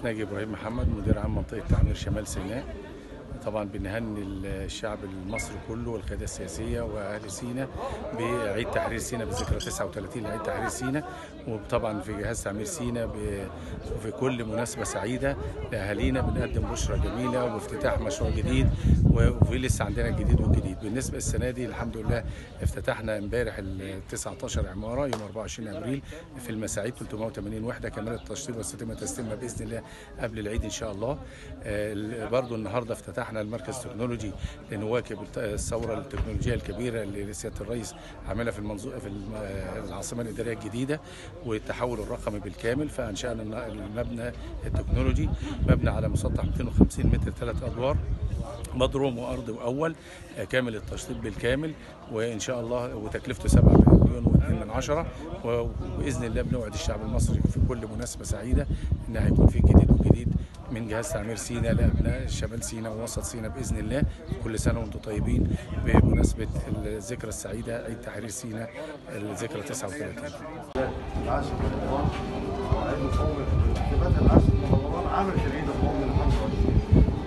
المهندس ناجي ابراهيم محمد مدير عام منطقه تعمير شمال سيناء طبعا بنهني الشعب المصري كله والقياده السياسيه واهل سيناء بعيد تحرير سيناء بذكرى 39 لعيد تحرير سيناء وطبعا في جهاز تعمير سيناء ب- في كل مناسبه سعيده لاهالينا بنقدم بشرى جميله وافتتاح مشروع جديد وفي لسه عندنا الجديد والجديد بالنسبه السنه دي الحمد لله افتتحنا امبارح ال 19 عماره يوم 24 ابريل في المساعيد 380 وحده كمان التشطيب وستتم تسليمها باذن الله قبل العيد ان شاء الله آه، برضو النهارده افتتحنا المركز التكنولوجي لنواكب الت- الثوره التكنولوجيه الكبيره اللي سياده الرئيس عاملها في المنظور في الم- العاصمه الاداريه الجديده والتحول الرقمي بالكامل فانشانا الن- المبنى التكنولوجي مبنى على مسطح 250 متر ثلاث ادوار مضروم وارض واول آه، كامل التشطيب بالكامل وان شاء الله وتكلفته 7 مليون و2 من عشرة وباذن الله بنوعد الشعب المصري في كل مناسبه سعيده ان هيكون في جديد وجديد من جهاز تعمير سينا لابناء شمال سينا ووسط سينا باذن الله كل سنه وانتم طيبين بمناسبه الذكرى السعيده عيد تحرير سينا الذكرى 39 العاشر من رمضان وعيد مقومة احتفالات العاشر من رمضان عامل العيد القومي ل 25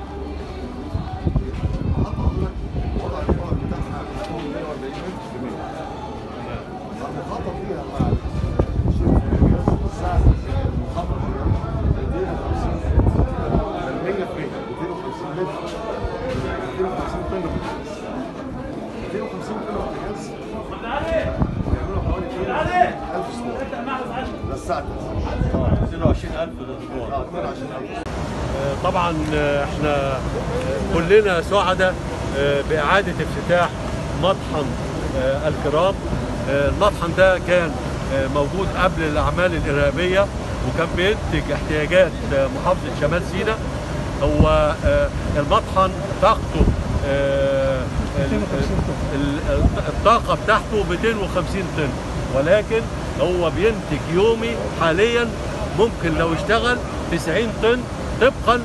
حط لك وضع الإيراد بتاعها بتكون 42 ألف جنيه المخاطر فيها مع الشركة الجاز ساعة المخاطر فيها 250 100 في 250 لتر 250 طن بوتاجاز 250 طن بوتاجاز بيعملوا حوالي 1000 سنة للساعة 22000 للاسبوع 22000 طبعا احنا كلنا سعداء باعاده افتتاح مطحن الكرام المطحن ده كان موجود قبل الاعمال الارهابيه وكان بينتج احتياجات محافظه شمال سيناء هو المطحن طاقته ال- ال- الطاقه بتاعته 250 طن ولكن هو بينتج يومي حاليا ممكن لو اشتغل 90 طن طبقا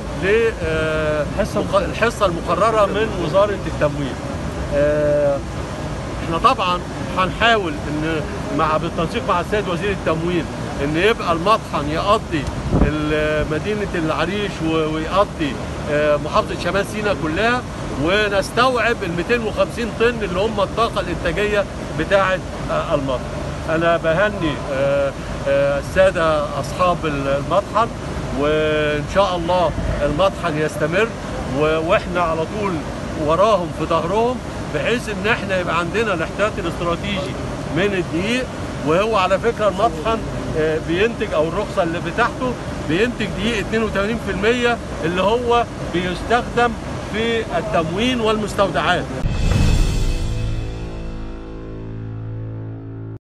للحصه المقرره من وزاره التموين. آه، احنا طبعا هنحاول ان مع بالتنسيق مع السيد وزير التموين ان يبقى المطحن يقضي ال- مدينه العريش و- ويقضي آه، محافظه شمال سيناء كلها ونستوعب ال 250 طن اللي هم الطاقه الانتاجيه بتاعه آه، المطحن. انا بهني آه، آه، الساده اصحاب المطحن وان شاء الله المطحن يستمر و- واحنا على طول وراهم في ظهرهم بحيث ان احنا يبقى عندنا الاحتياط الاستراتيجي من الدقيق وهو على فكره المطحن آه، بينتج او الرخصه اللي بتاعته بينتج دقيق 82% اللي هو بيستخدم في التموين والمستودعات